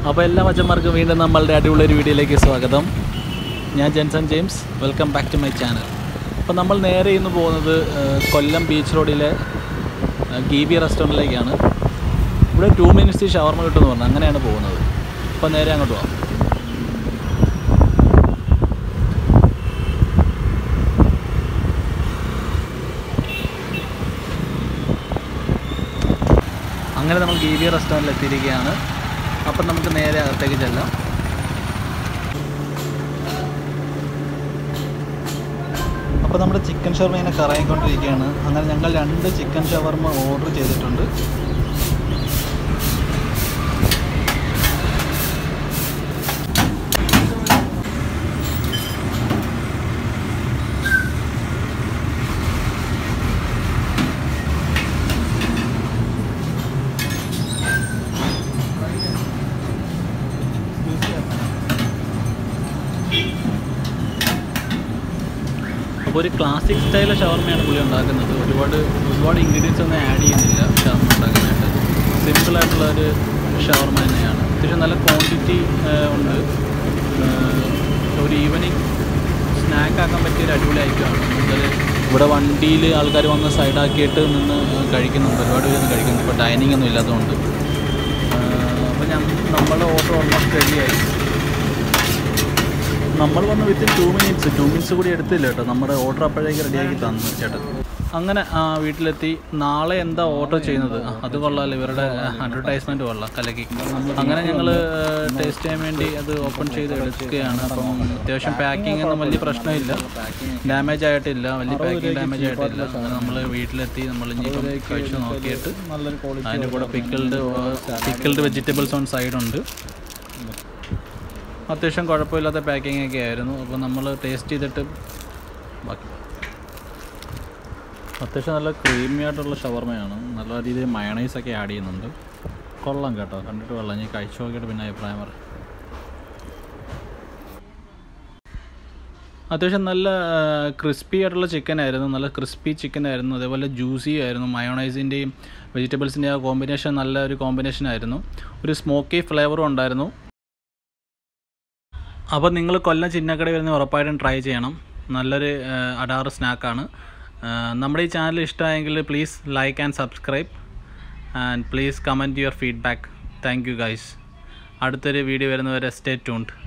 അപ്പോൾ എല്ലാ മച്ചന്മാർക്കും വീണ്ടും നമ്മളുടെ അടിപൊളി ഒരു വീഡിയോയിലേക്ക് സ്വാഗതം ഞാൻ Jenson James welcome back to my channel അപ്പോൾ നമ്മൾ നേരെ ഇന്ന് പോകുന്നത് ഏഹ്, കൊല്ലം ബീച്ച് റോഡിലെ ഗീബി റെസ്റ്റോറൻറ്റിലേക്കാണ് ഇവിടെ ടു മിനിറ്റ്സ് ഷവർമ കിട്ടുമെന്ന് പറഞ്ഞു അങ്ങനെയാണ് പോകുന്നത് അപ്പോൾ നേരെ അങ്ങോട്ട് പോകാം അങ്ങനെ നമ്മൾ ഗീബി റെസ്റ്റോറൻറ്റിൽ എത്തിയിരിക്കുകയാണ് അപ്പം നമുക്ക് നേരെ അകത്തേക്ക് ചെല്ലാം അപ്പോൾ നമ്മുടെ ചിക്കൻ ഷവർമ ഇങ്ങനെ കറങ്ങിക്കൊണ്ടിരിക്കുകയാണ് അങ്ങനെ ഞങ്ങൾ രണ്ട് ചിക്കൻ ഷവർമ ഓർഡർ ചെയ്തിട്ടുണ്ട് അപ്പോൾ ഒരു ക്ലാസിക് സ്റ്റൈൽ ഷവർമയാണ് പുള്ളി ഉണ്ടാക്കുന്നത് ഒരുപാട് ഒരുപാട് ഇൻഗ്രീഡിയൻസ് ഒന്നും ആഡ് ചെയ്യുന്നില്ല ഷവർമ ഉണ്ടാക്കാനായിട്ട് സിമ്പിൾ ആയിട്ടുള്ള ഒരു ഷവർമ തന്നെയാണ് അത്യാവശ്യം നല്ല ക്വാണ്ടിറ്റി ഉണ്ട് ഏഹ്, ഒരു ഈവനിങ് സ്നാക്ക് ആക്കാൻ പറ്റിയ ഒരു അടിപൊളി ഐറ്റമാണ് എന്നുവെച്ചാൽ ഇവിടെ വണ്ടിയിൽ ആൾക്കാർ വന്ന് സൈഡാക്കിയിട്ട് നിന്ന് കഴിക്കുന്നുണ്ട് ഒരുപാട് പേര് കഴിക്കുന്നുണ്ട് ഇപ്പോൾ ഡൈനിങ് ഒന്നും ഇല്ലാത്തതുകൊണ്ട് അപ്പോൾ ഞാൻ നമ്മളുടെ ഓർഡർ ഓൾമോസ്റ്റ് റെഡിയായി നമ്മൾ വന്ന് within two minutes two minutes കൂടി എടുത്തില്ല കേട്ടോ നമ്മുടെ ഓർഡർ അപ്പോഴേക്ക് റെഡിയാക്കി തന്നു ചേട്ടൻ അങ്ങനെ ആ, വീട്ടിലെത്തി നാളെ എന്താ ഓർഡർ ചെയ്യുന്നത് ആ, അത് കൊള്ളാമല്ലോ ഇവരുടെ അഡ്വർടൈസ്മെൻറ്റ് കൊള്ളാം കലക്കി അങ്ങനെ ഞങ്ങൾ ടേസ്റ്റ് ചെയ്യാൻ വേണ്ടി അത് ഓപ്പൺ ചെയ്ത് എടുക്കുകയാണ് അപ്പം അത്യാവശ്യം പാക്കിംഗ് ഒന്നും വലിയ പ്രശ്നമില്ല ഡാമേജ് ആയിട്ടില്ല വലിയ പാക്കിംഗ് ഡാമേജ് ആയിട്ടില്ല അങ്ങനെ നമ്മൾ വീട്ടിലെത്തി നമ്മൾ ഇനിയിപ്പം കഴിച്ച് നോക്കിയിട്ട് അതിൻ്റെ കൂടെ പിക്കിൾഡ് പിക്കിൾഡ് വെജിറ്റബിൾസ് ഓൺ സൈഡുണ്ട് അത്യാവശ്യം കുഴപ്പമില്ലാത്ത പാക്കിംഗ് ഒക്കെ ആയിരുന്നു അപ്പോൾ നമ്മൾ ടേസ്റ്റ് ചെയ്തിട്ട് ബാക്കി അത്യാവശ്യം നല്ല ക്രീമി ആയിട്ടുള്ള ഷവർമയാണ് നല്ല രീതിയിൽ മയണൈസ് ഒക്കെ ആഡ് ചെയ്യുന്നുണ്ട് കൊള്ളാം കേട്ടോ കണ്ടിട്ട് കൊള്ളാം ഞാൻ കഴിച്ചു നോക്കിയിട്ട് പിന്നെ അഭിപ്രായം പറയാം അത്യാവശ്യം നല്ല ക്രിസ്പി ആയിട്ടുള്ള ചിക്കൻ ആയിരുന്നു നല്ല ക്രിസ്പി ചിക്കൻ ആയിരുന്നു അതേപോലെ ജ്യൂസി ആയിരുന്നു മയോണൈസിൻ്റെയും വെജിറ്റബിൾസിൻ്റെയും ആ കോമ്പിനേഷൻ നല്ല ഒരു കോമ്പിനേഷൻ ആയിരുന്നു ഒരു സ്മോക്കി ഫ്ലേവറും ഉണ്ടായിരുന്നു അപ്പോൾ നിങ്ങൾ കൊല്ലം ചിന്നക്കട വരുന്ന ഉറപ്പായിട്ടും ട്രൈ ചെയ്യണം നല്ലൊരു ആ, അടാറ് സ്നാക്കാണ് ആ, നമ്മുടെ ഈ ചാനൽ ഇഷ്ടമായെങ്കിൽ please like and subscribe and please comment your feedback thank you guys അടുത്തൊരു വീഡിയോ വരുന്നവരെ സ്റ്റേ ട്യൂൺഡ്